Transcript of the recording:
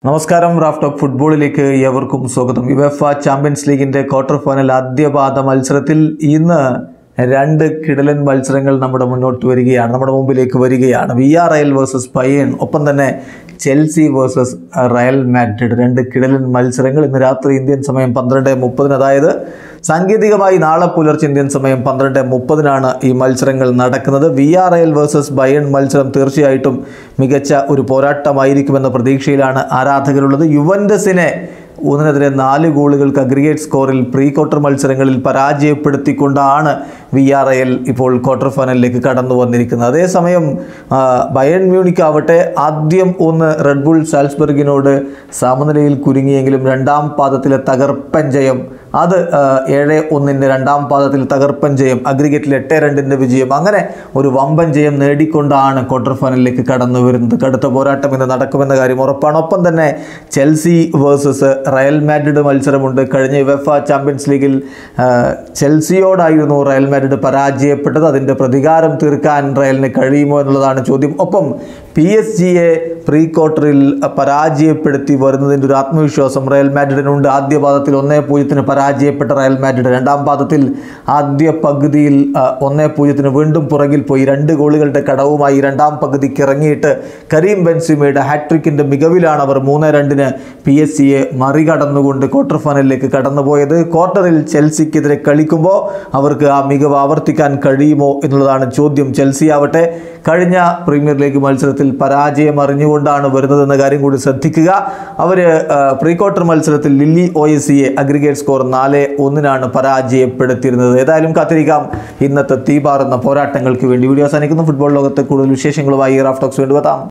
നമസ്കാരം Raf talk ഫുട്ബോളിലേക്ക് ഏവർക്കും സ്വാഗതം യുവഫ ചാമ്പ്യൻസ് ലീഗിന്റെ ക്വാർട്ടർ ഫൈനൽ ആദ്യപാദ മത്സരത്തിൽ ഇന്ന് രണ്ട് കിടലൻ മത്സരങ്ങൾ നമ്മുടെ മുന്നോട്ട് വരികയാണ് നമ്മുടെ മുമ്പിലേക്ക് വരികയാണ് വി ആർ റയൽ വേഴ്സസ് പയ്യൻ ഒപ്പം തന്നെ ചെൽസി വേഴ്സസ് റയൽ മാഡ്രിഡ് രണ്ട് കിടലൻ മത്സരങ്ങൾ ഇന്ന് രാത്രി ഇന്ത്യൻ സമയം പന്ത്രണ്ട് മുപ്പതിന് അതായത് സാങ്കേതികമായി നാളെ പുലർച്ചെ ഇന്ത്യൻ സമയം പന്ത്രണ്ട് മുപ്പതിനാണ് ഈ മത്സരങ്ങൾ നടക്കുന്നത് V R L versus Bayern മത്സരം തീർച്ചയായിട്ടും മികച്ച ഒരു പോരാട്ടമായിരിക്കുമെന്ന പ്രതീക്ഷയിലാണ് ആരാധകരുള്ളത് യുവൻഡസിനെ ഒന്നിനെതിരെ നാല് ഗോളുകൾക്ക് അഗ്രിഗേറ്റ് സ്കോറിൽ പ്രീ ക്വാർട്ടർ മത്സരങ്ങളിൽ പരാജയപ്പെടുത്തിക്കൊണ്ടാണ് വി ആർ എൽ ഇപ്പോൾ ക്വാർട്ടർ ഫൈനലിലേക്ക് കടന്നു വന്നിരിക്കുന്നത് അതേസമയം ആ, ബയൺ മ്യൂണിക്ക് ആവട്ടെ ആദ്യം ഒന്ന് റെഡ് ബുൾ സാൽസ്ബർഗിനോട് സമനിലയിൽ കുരുങ്ങിയെങ്കിലും രണ്ടാം പാദത്തിലെ തകർപ്പൻ ജയം അത് ആ, ഏഴ് ഒന്നിൻ്റെ രണ്ടാം പാദത്തിൽ തകർപ്പൻ ജയം അഗ്രിഗേറ്റിൽ എട്ട് രണ്ടിൻ്റെ വിജയം അങ്ങനെ ഒരു വമ്പൻ ജയം നേടിക്കൊണ്ടാണ് ക്വാർട്ടർ ഫൈനലിലേക്ക് കടന്നു വരുന്നത് കടുത്ത പോരാട്ടം ഇന്ന് നടക്കുമെന്ന കാര്യം ഉറപ്പാണ് ഒപ്പം തന്നെ ചെൽസി വേഴ്സസ് റയൽ മാഡ്രിഡ് മത്സരമുണ്ട് കഴിഞ്ഞ യുവഫ ചാമ്പ്യൻസ് ലീഗിൽ ആ, ചെൽസിയോടായിരുന്നു റയൽ മാഡ്രിഡ് പരാജയപ്പെട്ടത് അതിൻ്റെ പ്രതികാരം തീർക്കാൻ റയലിന് കഴിയുമോ എന്നുള്ളതാണ് ചോദ്യം ഒപ്പം പി എസ് ജിയെ പ്രീ ക്വാർട്ടറിൽ പരാജയപ്പെടുത്തി വരുന്നതിൻ്റെ ഒരു ആത്മവിശ്വാസം റയൽ മാഡ്രിഡിനുണ്ട് ആദ്യ പാദത്തിൽ ഒന്നേ പൂജ്യത്തിന് പരാജയപ്പെട്ട റയൽ മാഡ്രിഡ് രണ്ടാം പാദത്തിൽ ആദ്യ പകുതിയിൽ ആ, ഒന്നേ പൂജ്യത്തിന് വീണ്ടും പുറകിൽ പോയി രണ്ട് ഗോളുകളുടെ കടവുമായി രണ്ടാം പകുതിക്ക് ഇറങ്ങിയിട്ട് കരീം ബെൻസിമയുടെ ഹാട്രിക്കിൻ്റെ മികവിലാണ് അവർ മൂന്ന് രണ്ടിന് പി എസ് സിയെ മറികടന്നുകൊണ്ട് ക്വാർട്ടർ ഫൈനലിലേക്ക് കടന്നുപോയത് ക്വാർട്ടറിൽ ചെൽസിക്കെതിരെ കളിക്കുമ്പോൾ അവർക്ക് ആ മികവ് ആവർത്തിക്കാൻ കഴിയുമോ എന്നുള്ളതാണ് ചോദ്യം ചെൽസി ആവട്ടെ കഴിഞ്ഞ പ്രീമിയർ ലീഗ് മത്സരത്തിൽ പരാജയം അറിഞ്ഞുകൊണ്ടാണ് വരുന്നതെന്ന കാര്യം കൂടി ശ്രദ്ധിക്കുക അവർ പ്രീ ക്വാർട്ടർ മത്സരത്തിൽ ലില്ലി ഒ എസ് സിയെ അഗ്രിഗേറ്റ് സ്കോർ നാല് ഒന്നിനാണ് പരാജയപ്പെടുത്തിയിരുന്നത് ഏതായാലും കാത്തിരിക്കാം ഇന്നത്തെ തീപാറുന്ന പോരാട്ടങ്ങൾക്ക് വേണ്ടി വീഡിയോ അവസാനിക്കുന്നു ഫുട്ബോൾ ലോകത്തെ കൂടുതൽ വിശേഷങ്ങളുമായി റാഫ്റ്റോക്സ് വേണ്ടി വരാം